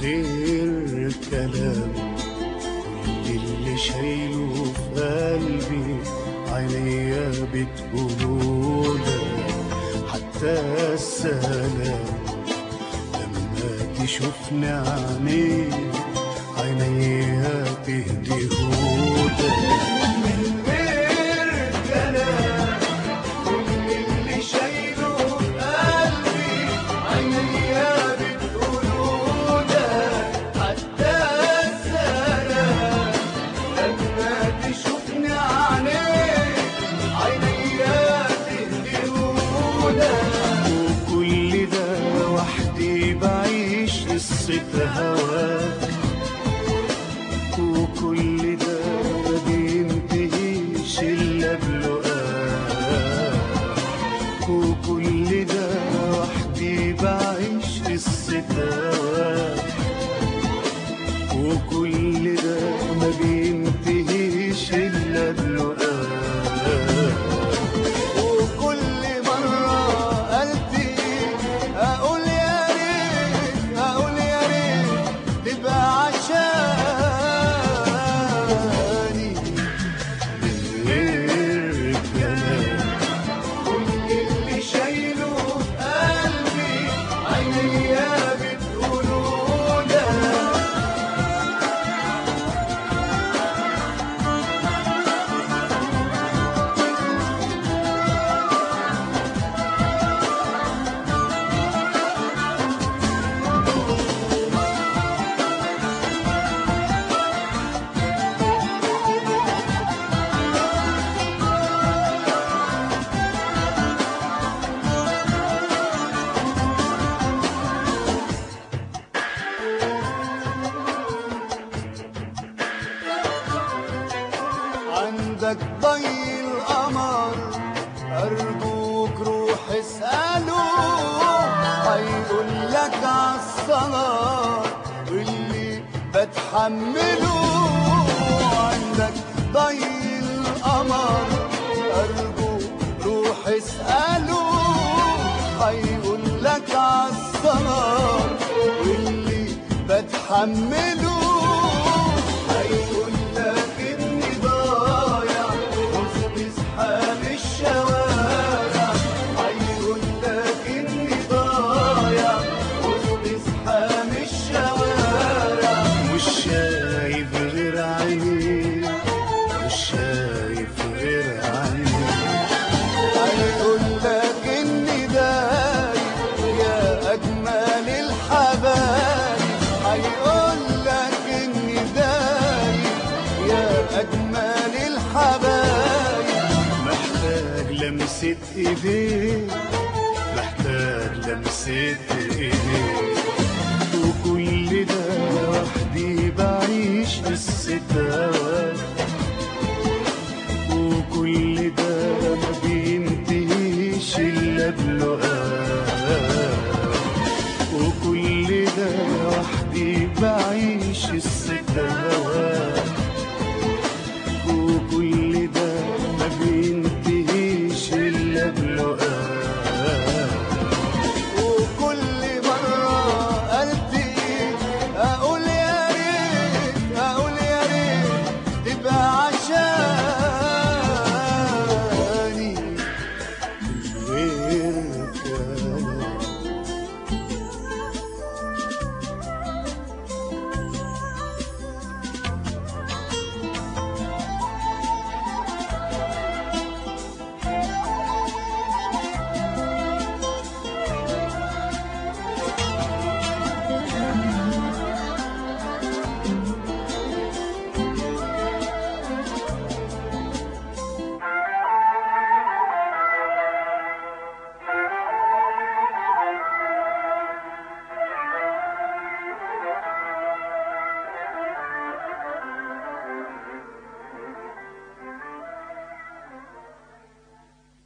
غير كلام كل اللي شايله في قلبي عينيا بتقوله حتى السلام لما تشوفني عينيك عينيا تهديهولك من غير كلام كل اللي شايله في قلبي عينيا بتقوله ده حتى السلام لما تشوفني عينيك عينيا تهديهولك وكل ده وحدي بعيش قصة هواك وكل ده ما بينتهيش إلا بلقاك وكل ده وحدي بعيش قصة هواك وكل ده ما بينتهيش إلا بلقاك وكل مرة قلبي أقول يا ريت أقول يا ريت تبقى عشاني من غير كلام كل اللي شايله في قلبي عينيا بتقوله ده عندك ضي القمر أرجوك روح اسأله هيقول لك عالصلاة واللي بتحمله عندك ضي القمر أرجوك روح اسأله هيقول لك عالصلاة واللي بتحمله هيقول لك اني ضايع وسط زحام الشوارع هيقول لك اني ضايع وسط زحام الشوارع مش شايف غير عينيك مش شايف غير عينيك هيقول لك اني دايق يا اجمل الحبايب هيقول لك اني دايق يا اجمل الحبايب محتاج لمسة ايديك محتاج لمسة